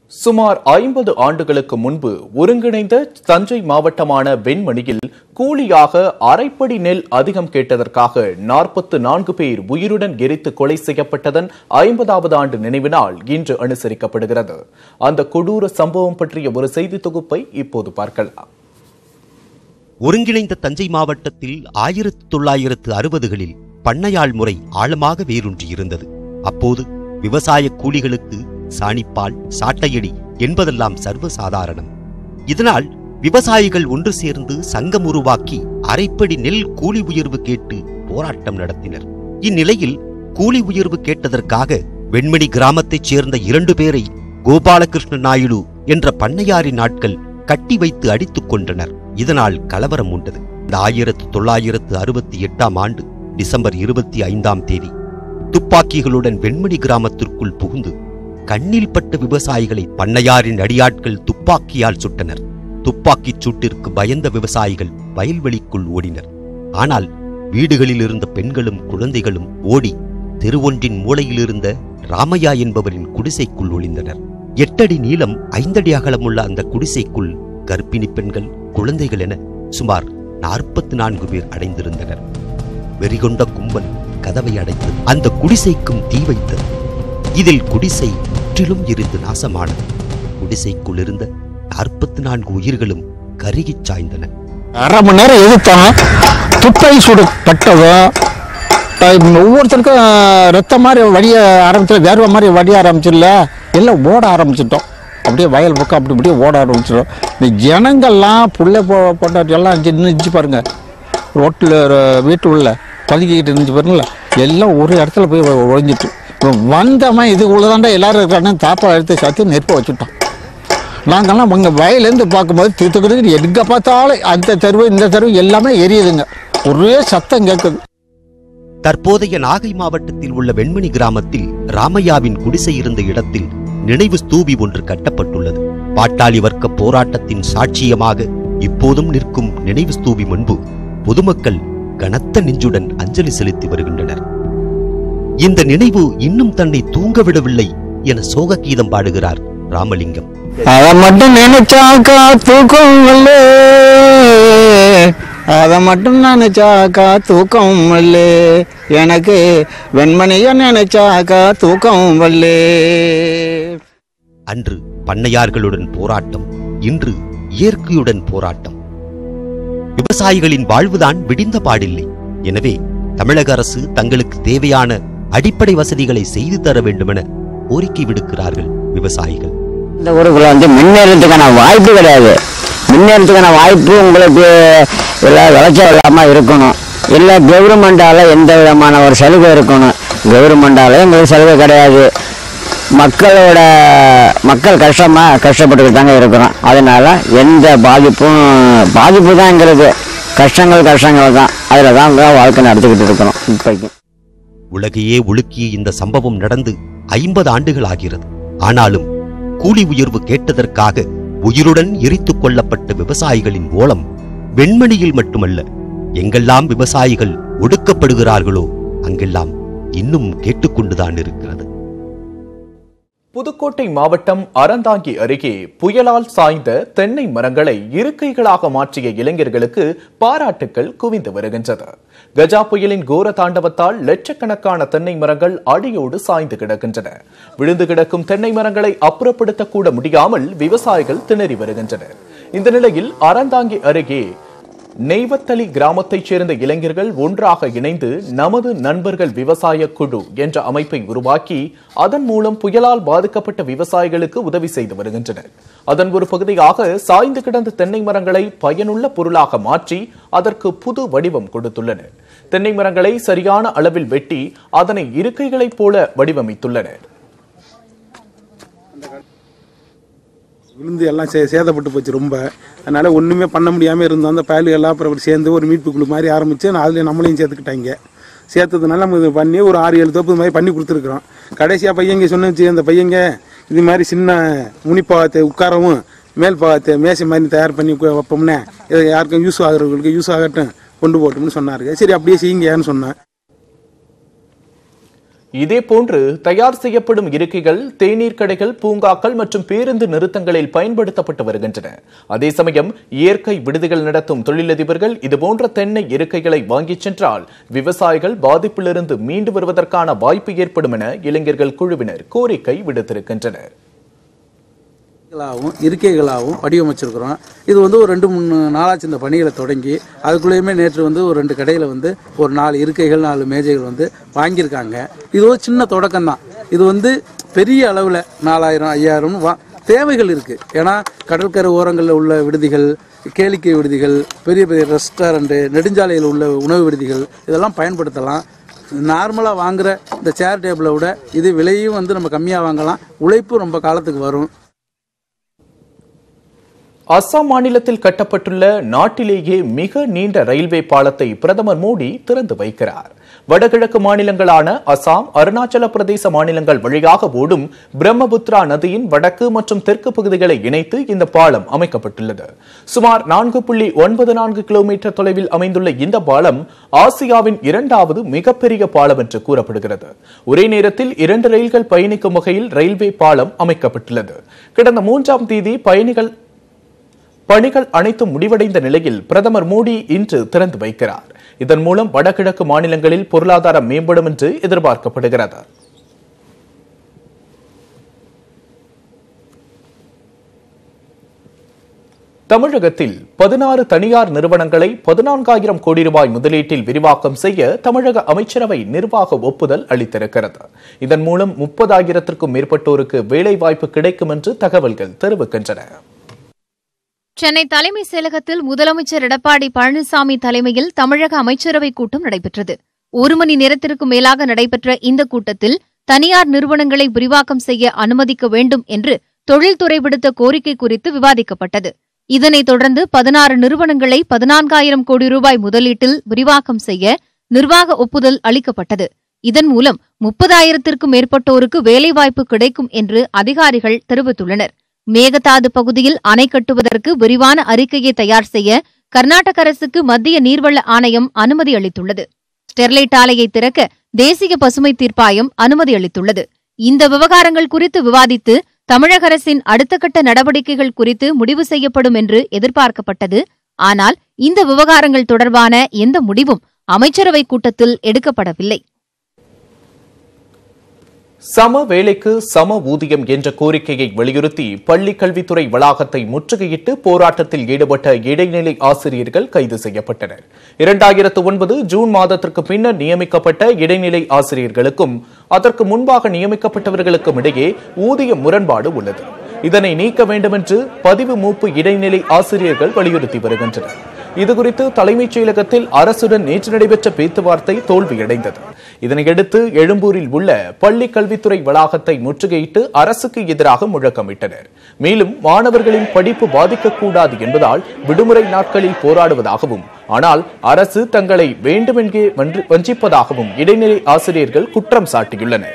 சுமார் ஐம்பது ஆண்டுகளுக்கு முன்பு ஒருங்கிணைந்த தஞ்சை மாவட்டமான வெண்மணியில் கூலியாக அரைப்படி நெல் அதிகம் கேட்டதற்காக நாற்பத்து நான்கு பேர் உயிருடன் எரித்து கொலை செய்யப்பட்டதன் ஐம்பதாவது ஆண்டு நினைவு நாள் இன்று அனுசரிக்கப்படுகிறது அந்த கொடூர சம்பவம் பற்றிய ஒரு செய்தி தொகுப்பை இப்போது பார்க்கலாம் ஒருங்கிணைந்த தஞ்சை மாவட்டத்தில் ஆயிரத்து தொள்ளாயிரத்து அறுபதுகளில் பண்ணையாள் முறை ஆழமாக வேரூன்றியிருந்தது அப்போது விவசாய கூலிகளுக்கு சாணிப்பால் சாட்டையடி என்பதெல்லாம் சர்வசாதாரணம் இதனால் விவசாயிகள் ஒன்று சேர்ந்து சங்கம் உருவாக்கி அரைப்படி நெல் கூலி உயர்வு கேட்டு போராட்டம் நடத்தினர் இந்நிலையில் கூலி உயர்வு கேட்டதற்காக வெண்மணி கிராமத்தைச் சேர்ந்த இரண்டு பேரை கோபாலகிருஷ்ண நாயுடு என்ற பண்ணையாரின் ஆட்கள் கட்டி வைத்து அடித்துக் கொண்டனர் இதனால் கலவரம் உண்டது இந்த ஆயிரத்து தொள்ளாயிரத்து அறுபத்தி எட்டாம் ஆண்டு டிசம்பர் இருபத்தி ஐந்தாம் தேதி துப்பாக்கிகளுடன் வெண்மணி கிராமத்திற்குள் புகுந்து கண்ணில் பட்ட விவசாயிகளை பண்ணையாரின் அடியாட்கள் துப்பாக்கியால் சுட்டனர் துப்பாக்கிச் சூட்டிற்கு பயந்த விவசாயிகள் வயல்வெளிக்குள் ஓடினர் ஆனால் வீடுகளில் இருந்த பெண்களும் குழந்தைகளும் ஓடி தெருவொன்றின் மூலையில் இருந்த ராமையா என்பவரின் குடிசைக்குள் ஒளிந்தனர் எட்டடி நீளம் ஐந்தடி அகலமுள்ள அந்த குடிசைக்குள் கர்ப்பிணி பெண்கள் குழந்தைகள் என சுமார் நாற்பத்தி நான்கு பேர் அடைந்திருந்தனர் வெறிகொண்ட கும்பல் கதவை அடைத்து அந்த குடிசைக்கும் தீ வைத்தது இதில் குடிசை முற்றிலும் எரிந்து நாசமானது குடிசைக்குள் இருந்த நாற்பத்தி நான்கு உயிர்களும் கருகிச் சாய்ந்தன அரை மணி நேரம் எதிர்த்தோம் துப்பை சூடு பட்டதும் ட- ஒவ்வொருத்தருக்கும் ரத்தம் மாதிரி வடிய ஆரம்பிச்சு வேர்வை மாதிரி வடிய ஆரம்பிச்சிடல எல்லாம் ஓட ஆரம்பிச்சிட்டோம் அப்படியே வயல் பக்கம் அப்படி அப்படியே ஓட ஆரம்பிச்சிட்டோம் இந்த ஜனங்கள்லாம் புள்ள போ பொண்டாட்டி எல்லாம் நின்று பாருங்க ரோட்டில் வீட்டு உள்ள பதுக்கிக்கிட்டு இருந்துச்சு பாருங்களா எல்லாம் ஒரு இடத்துல போய் ஒ- ஒழிஞ்சிட்டு இப்போ வந்தவன் இதுக்குள்ளதாண்டா எல்லாரும் இருக்கான்னு தாப்பா எடுத்து சாத்தி நெருப்ப வச்சுட்டோம் நாங்கெல்லாம் உங்கள் வயலேருந்து பார்க்கும்போது திருத்துக்கிறதுக்கு எங்கே பார்த்தாலும் அந்த தெருவு இந்த தெருவு எல்லாமே எரியுதுங்க ஒரே சத்தம் கேட்குது தற்போதைய நாகை மாவட்டத்தில் உள்ள வெண்மணி கிராமத்தில் ராமையாவின் குடிசை இருந்த இடத்தில் நினைவு ஸ்தூபி ஒன்று கட்டப்பட்டுள்ளது பாட்டாளி வர்க்க போராட்டத்தின் சாட்சியமாக இப்போதும் நிற்கும் நினைவு ஸ்தூபி முன்பு பொதுமக்கள் கனத்த நெஞ்சுடன் அஞ்சலி செலுத்தி வருகின்றனர் இந்த நினைவு இன்னும் தன்னை தூங்க விடவில்லை என சோக கீதம் பாடுகிறார் ராமலிங்கம் அதை மட்டும் நினைச்சாக்கா தூக்கம் இல்லை அதை மட்டும் நினைச்சாக்கா தூக்கம் இல்லை எனக்கு வெண்மணிய நினைச்சாக்கா தூக்கம் வல்லே அன்று பண்ணையார்களுடன் போராட்டம் இன்று இயற்கையுடன் போராட்டம் விவசாயிகளின் வாழ்வுதான் விடிந்த பாடில்லை எனவே தமிழக அரசு தங்களுக்கு தேவையான அடிப்படை வசதிகளை செய்து தர வேண்டுமென கோரிக்கை விடுக்கிறார்கள் விவசாயிகள் இந்த ஊருக்குள்ள வந்து முன்னேறதுக்கான வாய்ப்பு கிடையாது முன்னேறதுக்கான வாய்ப்பு உங்களுக்கு இல்லை விளைச்சல் இல்லாமல் இருக்கணும் இல்லை கவர்மெண்டால் எந்த விதமான ஒரு சலுகை இருக்கணும் கவர்மெண்டால எங்களுக்கு சலுகை கிடையாது மக்களோட மக்கள் கஷ்டமாக கஷ்டப்பட்டுக்கிட்டு தாங்க இருக்கிறோம் அதனால எந்த பாதிப்பும் பாதிப்பு தான் எங்களுக்கு கஷ்டங்கள் கஷ்டங்கள் தான் அதில் தான் வாழ்க்கை நடத்திக்கிட்டு இருக்கிறோம் இப்போதைக்கு உலகையே உலுக்கிய இந்த சம்பவம் நடந்து ஐம்பது ஆண்டுகள் ஆகிறது ஆனாலும் கூலி உயர்வு கேட்டதற்காக உயிருடன் எரித்துக் கொல்லப்பட்ட விவசாயிகளின் ஓலம் வெண்மணியில் மட்டுமல்ல எங்கெல்லாம் விவசாயிகள் ஒடுக்கப்படுகிறார்களோ அங்கெல்லாம் இன்னும் கேட்டுக்கொண்டுதான் இருக்கிறது புதுக்கோட்டை மாவட்டம் அறந்தாங்கி அருகே புயலால் சாய்ந்த தென்னை மரங்களை இருக்கைகளாக மாற்றிய இளைஞர்களுக்கு பாராட்டுக்கள் குவிந்து வருகின்றது கஜா புயலின் கோர தாண்டவத்தால் லட்சக்கணக்கான தென்னை மரங்கள் அடியோடு சாய்ந்து கிடக்கின்றன விழுந்து கிடக்கும் தென்னை மரங்களை அப்புறப்படுத்தக்கூட முடியாமல் விவசாயிகள் திணறி வருகின்றனர் இந்த நிலையில் அறந்தாங்கி அருகே நெய்வத்தளி கிராமத்தைச் சேர்ந்த இளைஞர்கள் ஒன்றாக இணைந்து நமது நண்பர்கள் விவசாய குழு என்ற அமைப்பை உருவாக்கி அதன் மூலம் புயலால் பாதிக்கப்பட்ட விவசாயிகளுக்கு உதவி செய்து வருகின்றனர் அதன் ஒரு பகுதியாக சாய்ந்து கிடந்த தென்னை மரங்களை பயனுள்ள பொருளாக மாற்றி அதற்கு புது வடிவம் கொடுத்துள்ளனர் தென்னை மரங்களை சரியான அளவில் வெட்டி அதனை இருக்கைகளைப் போல வடிவமைத்துள்ளனர் விழுந்து எல்லாம் சே சேதப்பட்டு போச்சு ரொம்ப அதனால ஒன்றுமே பண்ண முடியாமல் இருந்தோம் அந்த பயலுகள்லாம் அப்புறம் அப்படி சேர்ந்து ஒரு மீட்பு குழு மாதிரி ஆரம்பித்து அதில் நம்மளையும் சேர்த்துக்கிட்டாங்க சேர்த்ததுனால நம்ம இது பண்ணி ஒரு ஆறு ஏழு தோப்பு இது மாதிரி பண்ணி கொடுத்துருக்குறோம் கடைசியாக பையங்க சொன்னுச்சு அந்த பையங்க இது மாதிரி சின்ன முனிப்பாகத்தை உட்காரவும் மேல் பாகத்தை மேசை மாதிரி தயார் பண்ணி உக்க- வைப்போம்னே இது யாருக்கும் யூஸ் ஆகுறவங்களுக்கு யூஸ் ஆகட்டும் கொண்டு போட்டோம்னு சொன்னாருங்க சரி அப்படியே செய்யுங்கன்னு சொன்னேன் இதேபோன்று தயார் செய்யப்படும் இருக்கைகள் தேநீர் கடைகள் பூங்காக்கள் மற்றும் பேருந்து நிறுத்தங்களில் பயன்படுத்தப்பட்டு வருகின்றன அதே சமயம் இயற்கை விடுதிகள் நடத்தும் தொழிலதிபர்கள் இதுபோன்ற தென்னை இருக்கைகளை வாங்கிச் சென்றால் விவசாயிகள் பாதிப்பிலிருந்து மீண்டு வருவதற்கான வாய்ப்பு ஏற்படும் என இளைஞர்கள் குழுவினர் கோரிக்கை விடுத்திருக்கின்றனர் இருக்கைகளாகவும் இருக்கைகளாகவும் வடிவமைச்சிருக்கிறோம் இது வந்து ஒரு ரெண்டு மூணு நாளாச்சு இந்த பணிகளை தொடங்கி அதுக்குள்ளேயுமே நேற்று வந்து ஒரு ரெண்டு கடையில் வந்து ஒரு நாலு இருக்கைகள் நாலு மேஜைகள் வந்து வாங்கியிருக்காங்க இது ஒரு சின்ன தொடக்கம் தான் இது வந்து பெரிய அளவில் நாலாயிரம் ஐயாயிரம்னு வா தேவைகள் இருக்குது ஏன்னா கடற்கரை ஓரங்களில் உள்ள விடுதிகள் கேளிக்கை விடுதிகள் பெரிய பெரிய ரெஸ்டாரண்ட்டு நெடுஞ்சாலையில் உள்ள உணவு விடுதிகள் இதெல்லாம் பயன்படுத்தலாம் நார்மலாக வாங்குற இந்த சேர் டேபிளை விட இது விலையும் வந்து நம்ம கம்மியாக வாங்கலாம் உழைப்பும் ரொம்ப காலத்துக்கு வரும் அஸ்ஸாம் மாநிலத்தில் கட்டப்பட்டுள்ள நாட்டிலேயே மிக நீண்ட ரயில்வே பாலத்தை பிரதமர் மோடி திறந்து வைக்கிறார் வடகிழக்கு மாநிலங்களான அசாம் அருணாச்சல பிரதேச மாநிலங்கள் வழியாக ஓடும் பிரம்மபுத்ரா நதியின் வடக்கு மற்றும் தெற்கு பகுதிகளை இணைத்து இந்த பாலம் அமைக்கப்பட்டுள்ளது சுமார் நான்கு புள்ளி ஒன்பது நான்கு கிலோமீட்டர் தொலைவில் அமைந்துள்ள இந்த பாலம் ஆசியாவின் இரண்டாவது மிகப்பெரிய பாலம் என்று கூறப்படுகிறது ஒரே நேரத்தில் இரண்டு ரயில்கள் பயணிக்கும் வகையில் ரயில்வே பாலம் அமைக்கப்பட்டுள்ளது கடந்த மூன்றாம் தேதி பயணிகள் பணிகள் அனைத்தும் முடிவடைந்த நிலையில் பிரதமர் மோடி இன்று திறந்து வைக்கிறார் இதன் மூலம் வடகிழக்கு மாநிலங்களில் பொருளாதாரம் மேம்படும் என்று எதிர்பார்க்கப்படுகிறது தமிழகத்தில் பதினாறு தனியார் நிறுவனங்களை பதினான்காயிரம் கோடி ரூபாய் முதலீட்டில் விரிவாக்கம் செய்ய தமிழக அமைச்சரவை நிர்வாக ஒப்புதல் அளித்திருக்கிறது இதன் மூலம் முப்பதாயிரத்திற்கும் மேற்பட்டோருக்கு வேலைவாய்ப்பு கிடைக்கும் என்று தகவல்கள் தெரிவிக்கின்றன சென்னை தலைமைச் செயலகத்தில் முதலமைச்சர் எடப்பாடி பழனிசாமி தலைமையில் தமிழக அமைச்சரவைக் கூட்டம் நடைபெற்றது ஒரு மணி நேரத்திற்கும் மேலாக நடைபெற்ற இந்த கூட்டத்தில் தனியார் நிறுவனங்களை விரிவாக்கம் செய்ய அனுமதிக்க வேண்டும் என்று தொழில்துறை விடுத்த கோரிக்கை குறித்து விவாதிக்கப்பட்டது இதனைத் தொடர்ந்து பதினாறு நிறுவனங்களை பதினான்காயிரம் கோடி ரூபாய் முதலீட்டில் விரிவாக்கம் செய்ய நிர்வாக ஒப்புதல் அளிக்கப்பட்டது இதன் மூலம் முப்பதாயிரத்திற்கும் மேற்பட்டோருக்கு வேலைவாய்ப்பு கிடைக்கும் என்று அதிகாரிகள் தெரிவித்துள்ளனர் மேகதாது பகுதியில் அணை கட்டுவதற்கு விரிவான அறிக்கையை தயார் செய்ய கர்நாடக அரசுக்கு மத்திய நீர்வள ஆணையம் அனுமதி அளித்துள்ளது ஸ்டெர்லைட் ஆலையை திறக்க தேசிய பசுமை தீர்ப்பாயம் அனுமதி அளித்துள்ளது இந்த விவகாரங்கள் குறித்து விவாதித்து தமிழக அரசின் அடுத்த கட்ட நடவடிக்கைகள் குறித்து முடிவு செய்யப்படும் என்று எதிர்பார்க்கப்பட்டது ஆனால் இந்த விவகாரங்கள் தொடர்பான எந்த முடிவும் அமைச்சரவைக் கூட்டத்தில் எடுக்கப்படவில்லை சம வேலைக்கு சம ஊதியம் என்ற கோரிக்கையை வலியுறுத்தி பள்ளி கல்வித்துறை வளாகத்தை முற்றுகையிட்டு போராட்டத்தில் ஈடுபட்ட இடைநிலை ஆசிரியர்கள் கைது செய்யப்பட்டனர் இரண்டாயிரத்து ஒன்பது ஜூன் மாதத்திற்கு பின்னர் நியமிக்கப்பட்ட இடைநிலை ஆசிரியர்களுக்கும் அதற்கு முன்பாக நியமிக்கப்பட்டவர்களுக்கும் இடையே ஊதிய முரண்பாடு உள்ளது இதனை நீக்க வேண்டும் என்று பதிவு மூப்பு இடைநிலை ஆசிரியர்கள் வலியுறுத்தி வருகின்றனர் இதுகுறித்து தலைமைச் செயலகத்தில் அரசுடன் நேற்று நடைபெற்ற பேச்சுவார்த்தை தோல்வியடைந்தது இதனையடுத்து எழும்பூரில் உள்ள பள்ளி கல்வித்துறை வளாகத்தை முற்றுகையிட்டு அரசுக்கு எதிராக முழக்கமிட்டனர் மேலும் மாணவர்களின் படிப்பு பாதிக்கக்கூடாது என்பதால் விடுமுறை நாட்களில் போராடுவதாகவும் ஆனால் அரசு தங்களை வேண்டுமென்றே வன்று- வஞ்சிப்பதாகவும் இடைநிலை ஆசிரியர்கள் குற்றம் சாட்டியுள்ளனர்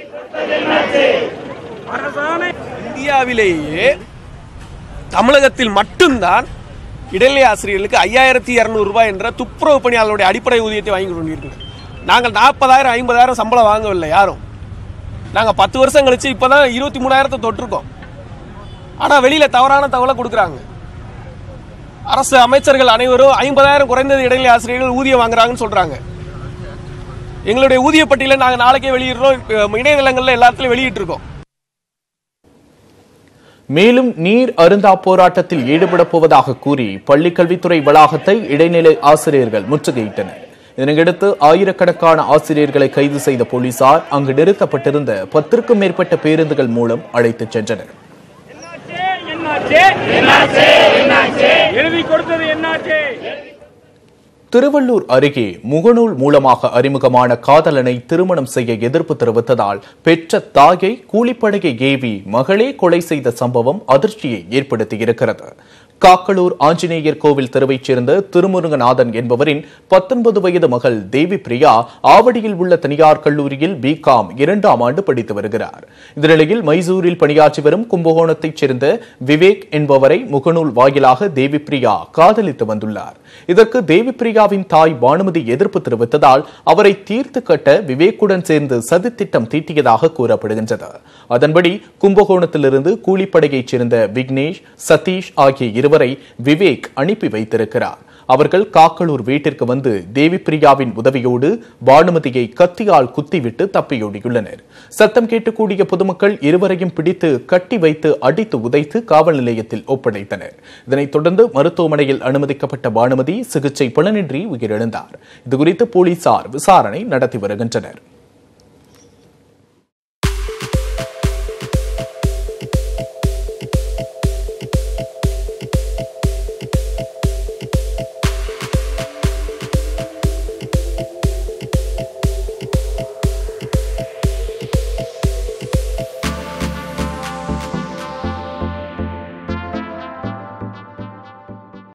இந்தியாவிலேயே தமிழகத்தில் மட்டும்தான் இடைநிலை ஆசிரியர்களுக்கு ஐயாயிரத்தி இரநூறு ரூபாய் என்ற துப்புரவு பணியாளருடைய அடிப்படை ஊதியத்தை வாங்கி கொண்டிருக்கிறோம் நாங்கள் நாற்பதாயிரம் ஐம்பதாயிரம் சம்பளம் வாங்கவில்லை யாரும் நாங்கள் பத்து வருஷம் கழிச்சு இப்போ தான் இருபத்தி மூணாயிரத்தை தொட்டிருக்கோம் ஆனால் வெளியில் தவறான தகவலை கொடுக்குறாங்க அரசு அமைச்சர்கள் அனைவரும் ஐம்பதாயிரம் குறைந்தது இடைநிலை ஆசிரியர்கள் ஊதியம் வாங்குறாங்கன்னு சொல்கிறாங்க எங்களுடைய ஊதிய பட்டியலை நாங்கள் நாளைக்கே வெளியிடுறோம் இப்ப இணையதளங்களில் எல்லாத்துலையும் வெளியிட்டிருக்கோம் மேலும் நீர் அருந்தா போராட்டத்தில் ஈடுபடப் போவதாக கூறி பள்ளி கல்வித்துறை வளாகத்தை இடைநிலை ஆசிரியர்கள் முற்றுகையிட்டனர் இதனையடுத்து ஆயிரக்கணக்கான ஆசிரியர்களை கைது செய்த போலீசார் அங்கு நிறுத்தப்பட்டிருந்த பத்திற்கும் மேற்பட்ட பேருந்துகள் மூலம் அழைத்துச் சென்றனர் எழுதி கொடுத்தது என்னாச்சு திருவள்ளூர் அருகே முகநூல் மூலமாக அறிமுகமான காதலனை திருமணம் செய்ய எதிர்ப்பு தெரிவித்ததால் பெற்ற தாயை கூலிப்படையை ஏவி மகளே கொலை செய்த சம்பவம் அதிர்ச்சியை ஏற்படுத்தியிருக்கிறது காக்களூர் ஆஞ்சநேயர் கோவில் தெருவைச் சேர்ந்த திருமுருகநாதன் என்பவரின் பத்தொன்பது வயது மகள் தேவி பிரியா ஆவடியில் உள்ள தனியார் கல்லூரியில் பிகாம் இரண்டாம் ஆண்டு படித்து வருகிறார் இந்த நிலையில் மைசூரில் பணியாற்றி வரும் கும்பகோணத்தைச் சேர்ந்த விவேக் என்பவரை முகநூல் வாயிலாக தேவி பிரியா காதலித்து வந்துள்ளார் இதற்கு தேவி பிரியா தேவிப்பிரியாவின் தாய் பானுமதி எதிர்ப்பு தெரிவித்ததால் அவரை தீர்த்து கட்ட விவேக்குடன் சேர்ந்து சதித்திட்டம் தீட்டியதாக கூறப்படுகின்றது அதன்படி கும்பகோணத்திலிருந்து கூலிப்படையைச் சேர்ந்த விக்னேஷ் சதீஷ் ஆகிய இருவரை விவேக் அனுப்பி வைத்திருக்கிறார் அவர்கள் காக்களூர் வீட்டிற்கு வந்து தேவிப்பிரியாவின் உதவியோடு பானுமதியை கத்தியால் குத்திவிட்டு தப்பியோடியுள்ளனர் சத்தம் கேட்டு கூடிய பொதுமக்கள் இருவரையும் பிடித்து கட்டி வைத்து அடித்து உதைத்து காவல் நிலையத்தில் ஒப்படைத்தனர் இதனைத் தொடர்ந்து மருத்துவமனையில் அனுமதிக்கப்பட்ட பானுமதி சிகிச்சை பலனின்றி உயிரிழந்தார் இதுகுறித்து போலீசார் விசாரணை நடத்தி வருகின்றனர்